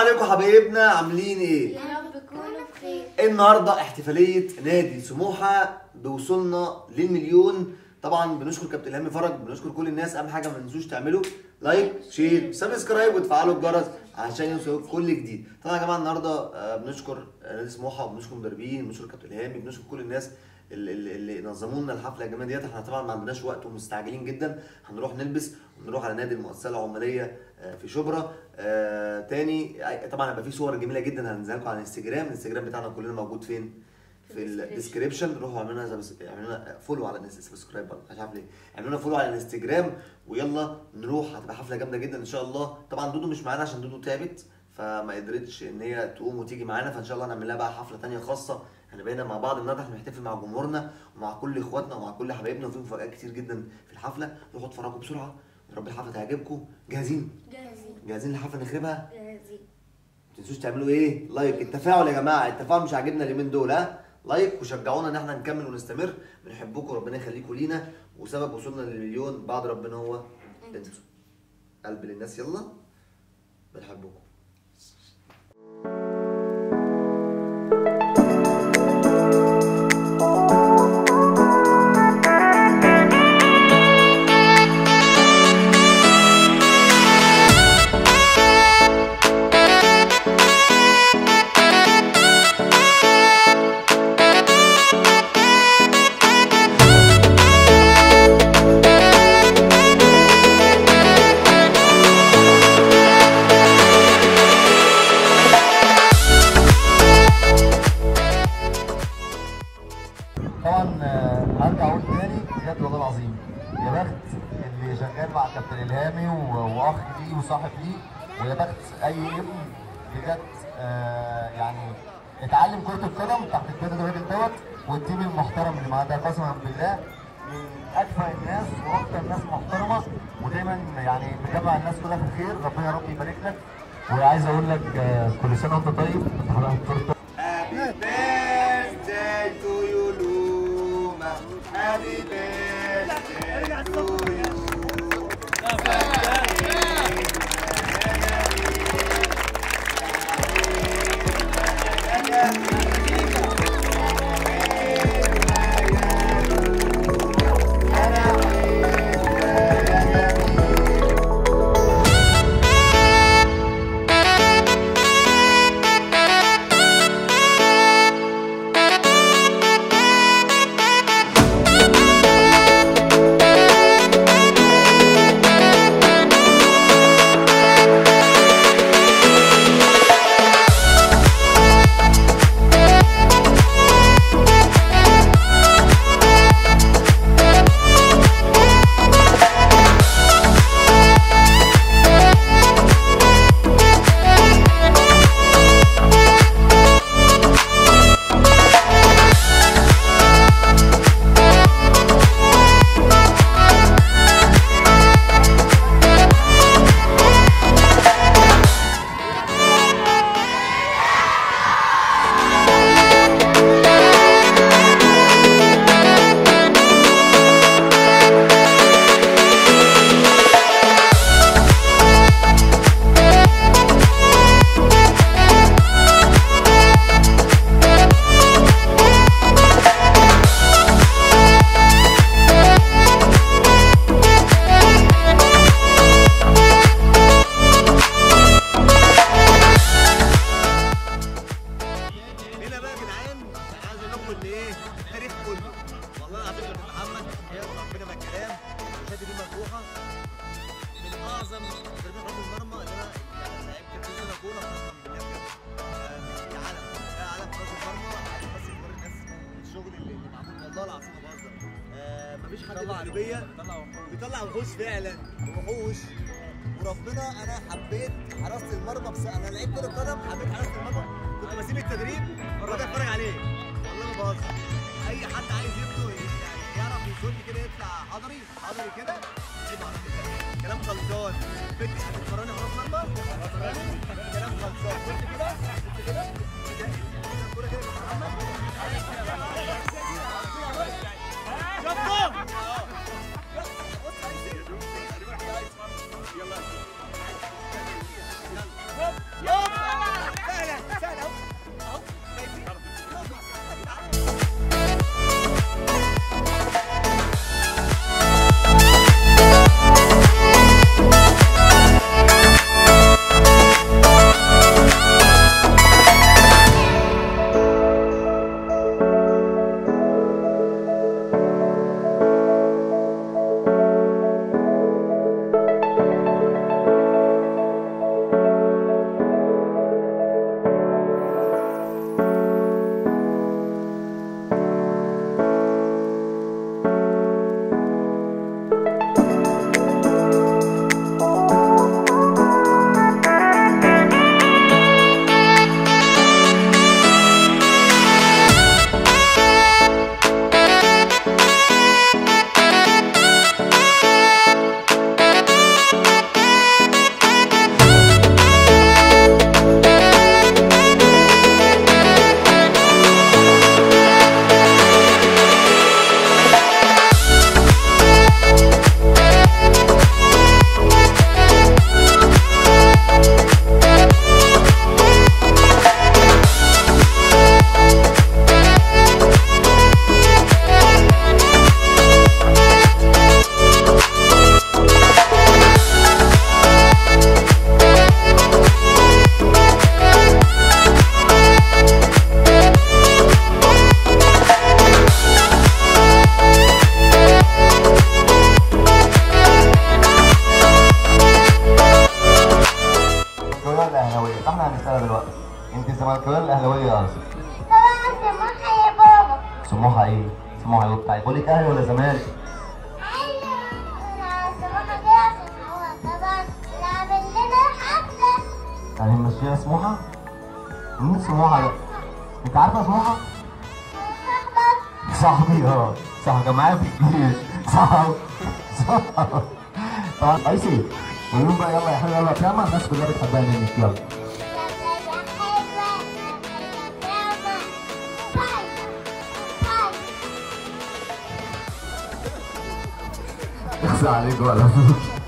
عليكم حبايبنا عاملين ايه؟ يا رب تكونوا بخير النهارده احتفاليه نادي سموحه بوصولنا للمليون طبعا بنشكر كابتن الهامي فرج بنشكر كل الناس اهم حاجه ما تنسوش تعملوا لايك شير سبسكرايب وتفعلوا الجرس عشان يوصلكم كل جديد طبعا يا جماعه النهارده آه، بنشكر آه، نادي سموحه وبنشكر المدربين بنشكر كابتن الهامي بنشكر كل الناس اللي, اللي اللي نظموا لنا الحفله الجميله ديت احنا طبعا ما عندناش وقت ومستعجلين جدا هنروح نلبس ونروح على نادي المؤسسه العماليه آه، في شبرا آه تاني آه، طبعا هيبقى في صور جميله جدا هننزلها لكم على الانستجرام الانستجرام بتاعنا كلنا موجود فين في الديسكريبشن روحوا اعملوا لنا زبس- اعملوا لنا فولو على الانس- سبسكرايب برضه، مش عارف ليه اعملوا لنا فولو على الانستجرام ويلا نروح هتبقى حفله جامده جدا ان شاء الله طبعا دودو مش معانا عشان دودو تعبت فما قدرتش ان هي تقوم وتيجي معانا فان شاء الله هنعمل لها بقى حفله تانية خاصه هنبقى هنا مع بعض النهارده احنا بنحتفل مع جمهورنا ومع كل اخواتنا ومع كل حبايبنا وفي مفاجآت كتير جدا في الحفله روحوا اتفرجوا بسرعه يا رب الحفله تعجبكم جاهزين جاهزين جاهزين للحفله نخربها جاهزين ما تنسوش تعملوا ايه لايك التفاعل يا جماعه التفاعل مش عاجبنا اليومين دول ها لايك وشجعونا ان احنا نكمل ونستمر بنحبكم ربنا يخليكم لينا وسبب وصولنا للمليون بعد ربنا هو انتوا قلب للناس يلا بنحبكم طبعا آه، هرجع اقول تاني بجد والله العظيم يا بخت اللي شغال مع كابتن الهامي و- واخ ليه وصاحب ليه ويا بخت اي ابن بجد آه، يعني اتعلم كرة القدم تحت قيادة الراجل دوت والتيم المحترم اللي معاه ده قسما بالله من اكفأ الناس واكتر ناس محترمة ودايما يعني مجمع الناس كلها في الخير ربنا يا رب يبارك لك وعايز اقول لك آه، كل سنة وانت طيب انت حضرتك كرة Happy birthday to you Luma Happy birthday to you هنا بقى يا جدعان انا عايز اقول لكم ان ايه التاريخ كله والله العظيم يا محمد يا ربنا ما الكلام شادي دي مفتوحه من اعظم مدربين رجل المرمى اللي انا يعني لعبت كتير سنه كوره قسما بالله بجد آه، في عالم في عالم راس المرمى عشان بس يفرق الناس الشغل اللي اللي معمول والله العظيم ما بهزر آه، مفيش حد في القلبيه بيطلع وحوش فعلا وحوش وربنا انا حبيت حراسه المرمى بس انا لعيب كره قدم حبيت حراسه المرمى كنت بسيب التدريب واقعد اتفرج عليه والله ما بهزر اي حد عايز يبدو يعني يعرف يزول كده يطلع حضري حضري كده يبقى على فكرة. كلام خلصان بنت هتتفرجني حراس مرمى كلام خلصان بنت كده بنت كده كده الكوره كده يا محمد يلا سموحه ايه؟ سموحه ايه بتاعي بقول لك اهلي ولا زمالك؟ يعني ماشيها سموحه؟ مين سموحه ده؟ انت عارفه سموحه؟ صاحبي اه صاحبي كان معايا في الجيش صاحبي صاحبي طبعا ايسي قولوا بقى يلا يا حلوه يلا فاهمه الناس كلها بتحبها منك يلا اخزى عليك ولا